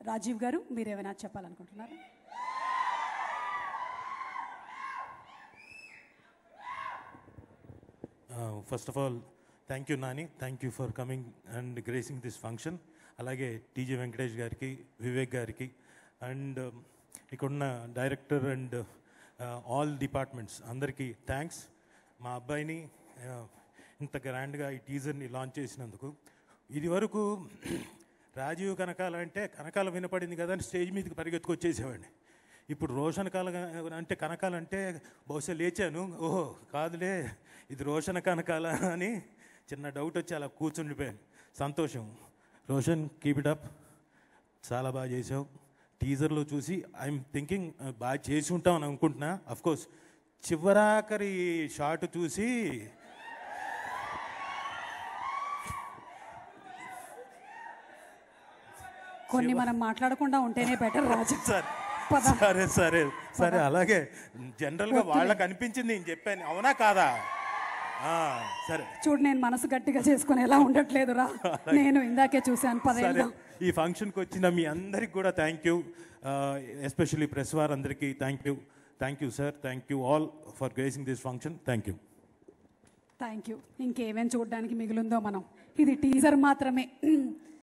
రాజీవ్ గారు మీరు ఏమైనా చెప్పాలనుకుంటున్నారా first of all thank you Nani thank you for coming and gracing this function అలాగే టీజీ వెంకటేష్ గారికి వివేక్ గారికి అండ్ ఇక్కడున్న డైరెక్టర్ అండ్ ఆల్ డిపార్ట్మెంట్స్ అందరికీ థ్యాంక్స్ మా అబ్బాయిని uh, ఇంత గ్రాండ్గా ఈ టీజర్ని లాంచ్ చేసినందుకు ఇది వరకు రాజీవ్ కనకాల అంటే కనకాల వినపడింది కదా అని స్టేజ్ మీదకి పరిగెత్తుకు వచ్చేసేవాడిని ఇప్పుడు రోషన్ కాల అంటే కనకాల అంటే బహుశా లేచాను ఓహో కాదులే ఇది రోషన్ కనకాల అని చిన్న డౌట్ వచ్చి అలా కూర్చుండిపోయాను సంతోషం రోషన్ కీప్ ఇట్ అప్ చాలా బాగా చేసావు టీజర్లో చూసి ఐఎమ్ థింకింగ్ బాగా చేసి ఉంటాం అని అనుకుంటున్నా కోర్స్ చివరాఖరి షాట్ చూసి కొన్ని మనం మాట్లాడకుండా ఉంటేనే బెటర్ రాజు సరే పద. సరే సరే సరే అలాగే జనరల్గా వాళ్ళకి అనిపించింది నేను చెప్పాను అవునా కాదా ఆ, సరే చూడు నేను మనసు గట్టిగా చేసుకుని ఎలా ఉండట్లేదురా నేను ఇందాకే చూశాను సరే పదేళ్ళు ఈ ఫంక్షన్కి వచ్చిన మీ అందరికి కూడా థ్యాంక్ యూ ఎస్పెషల్లీ ప్రెస్ వారందరికీ thank you thank you sir thank you all for gracing this function thank you thank you ఇంకేమేం చూడడానికి మిగిలిందో మనం ఇది టీజర్ మాత్రమే